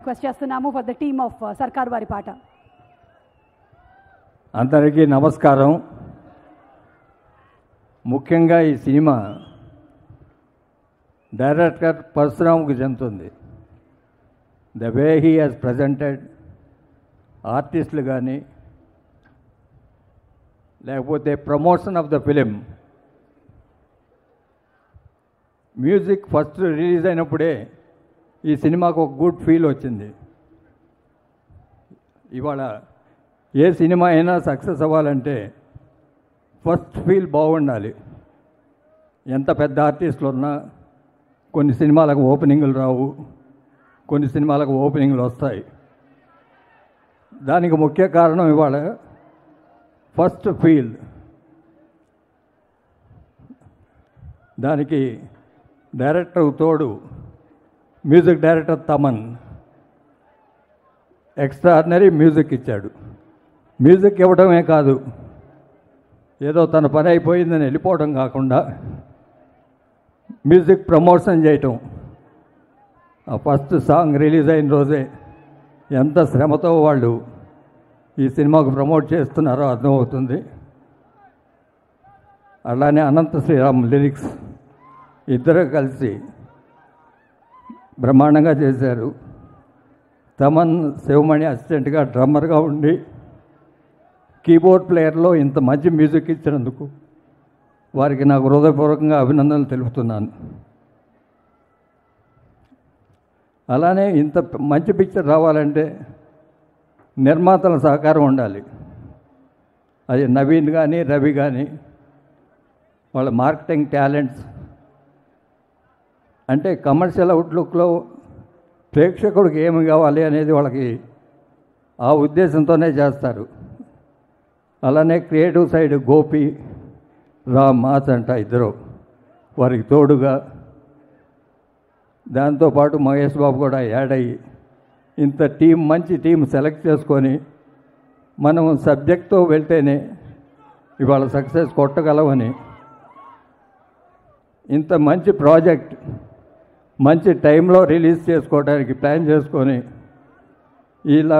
request చేస్తున్నాము for the team of సర్కార్ వారి పాట అందరికీ నమస్కారం ముఖ్యంగా ఈ సినిమా డైరెక్టర్ పరశురాముకు చెందుతుంది the way he has presented ఆర్టిస్టులు కానీ లేకపోతే promotion of the film music first release అయినప్పుడే ఈ సినిమాకు ఒక గుడ్ ఫీల్ వచ్చింది ఇవాళ ఏ సినిమా అయినా సక్సెస్ అవ్వాలంటే ఫస్ట్ ఫీల్ బాగుండాలి ఎంత పెద్ద ఆర్టిస్టులు ఉన్నా కొన్ని సినిమాలకు ఓపెనింగ్లు రావు కొన్ని సినిమాలకు ఓపెనింగ్లు వస్తాయి దానికి ముఖ్య కారణం ఇవాళ ఫస్ట్ ఫీల్ దానికి డైరెక్టర్ తోడు music director Thaman extraordinary music ఇచ్చాడు మ్యూజిక్ ఇవ్వడమే కాదు ఏదో తన పని అయిపోయిందని వెళ్ళిపోవడం కాకుండా మ్యూజిక్ ప్రమోషన్ చేయటం ఆ ఫస్ట్ సాంగ్ రిలీజ్ అయిన రోజే ఎంత శ్రమతో వాళ్ళు ఈ సినిమాకు ప్రమోట్ చేస్తున్నారో అర్థమవుతుంది అలానే అనంత శ్రీరామ్ లిరిక్స్ ఇద్దరు కలిసి బ్రహ్మాండంగా చేశారు తమన్ శివమణి అసిస్టెంట్గా డ్రమ్మర్గా ఉండి కీబోర్డ్ ప్లేయర్లో ఇంత మంచి మ్యూజిక్ ఇచ్చినందుకు వారికి నాకు హృదయపూర్వకంగా అభినందనలు తెలుపుతున్నాను అలానే ఇంత మంచి పిక్చర్ రావాలంటే నిర్మాతల సహకారం ఉండాలి అది నవీన్ కానీ రవి కానీ వాళ్ళ మార్కెటింగ్ టాలెంట్స్ అంటే కమర్షియల్ అవుట్లుక్లో ప్రేక్షకుడికి ఏమి కావాలి అనేది వాళ్ళకి ఆ ఉద్దేశంతోనే చేస్తారు అలానే creative side Gopi Ram mass అంట ఇద్దరు వారికి తోడుగా దాంతోపాటు మహేష్ బాబు కూడా యాడ్ అయ్యి ఇంత టీం మంచి టీం సెలెక్ట్ చేసుకొని మనం సబ్జెక్ట్తో వెళ్తేనే ఇవాళ సక్సెస్ కొట్టగలమని ఇంత మంచి ప్రాజెక్ట్ మంచి టైంలో రిలీజ్ చేసుకోవడానికి ప్లాన్ చేసుకొని ఇలా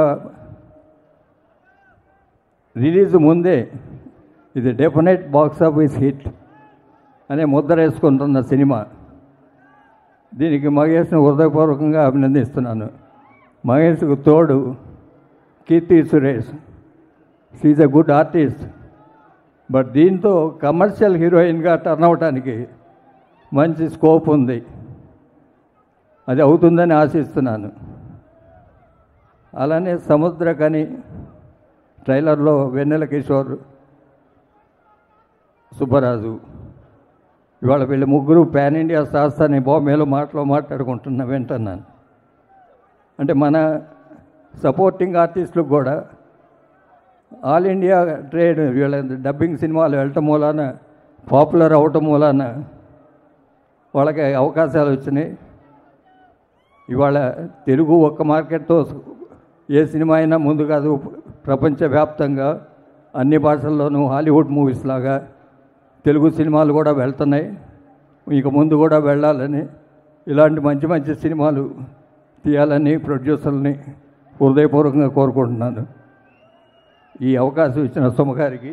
రిలీజ్ ముందే ఇది డెఫినెట్ బాక్స్ ఆఫీస్ హిట్ అనే ముద్ర వేసుకుంటున్న సినిమా దీనికి మహేష్ను హృదయపూర్వకంగా అభినందిస్తున్నాను మహేష్కు తోడు Keerthy Suresh she's a good artist but దీంతో కమర్షియల్ హీరోయిన్గా టర్న్ అవటానికి మంచి స్కోప్ ఉంది అది అవుతుందని ఆశిస్తున్నాను అలానే సముద్రకని ట్రైలర్లో వెన్నెల కిషోర్ సుబ్బరాజు ఇవాళ వీళ్ళు ముగ్గురు పాన్ ఇండియా స్టార్స్ అని బాంబేలో మాటలో మాట్లాడుకుంటున్నా వింటున్నాను అంటే మన సపోర్టింగ్ ఆర్టిస్టులకు కూడా ఆల్ ఇండియా ట్రేడ్ వీళ్ళ డబ్బింగ్ సినిమాలు వెళ్ళటం మూలాన పాపులర్ అవటం మూలాన వాళ్ళకి అవకాశాలు వచ్చినాయి ఇవాళ తెలుగు ఒక్క మార్కెట్తో ఏ సినిమా అయినా ముందు కాదు ప్రపంచవ్యాప్తంగా అన్ని భాషల్లోనూ హాలీవుడ్ మూవీస్ లాగా తెలుగు సినిమాలు కూడా వెళ్తున్నాయి ఇక ముందు కూడా వెళ్ళాలని ఇలాంటి మంచి మంచి సినిమాలు తీయాలని ప్రొడ్యూసర్ని హృదయపూర్వకంగా కోరుకుంటున్నాను ఈ అవకాశం ఇచ్చిన సుమగారికి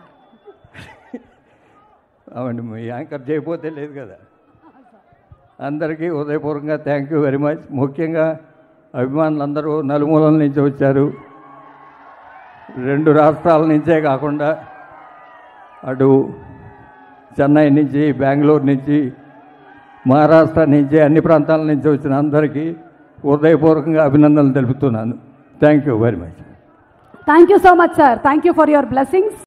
అవండి మీ యాంకర్ చేయకపోతే లేదు కదా అందరికీ హృదయపూర్వకంగా థ్యాంక్ యూ వెరీ మచ్ ముఖ్యంగా అభిమానులందరూ నలుమూలల నుంచి వచ్చారు రెండు రాష్ట్రాల నుంచే కాకుండా అటు చెన్నై నుంచి బెంగళూరు నుంచి మహారాష్ట్ర నుంచి అన్ని ప్రాంతాల నుంచి వచ్చిన అందరికీ హృదయపూర్వకంగా అభినందనలు తెలుపుతున్నాను thank you very much thank you so much sir thank you for your blessings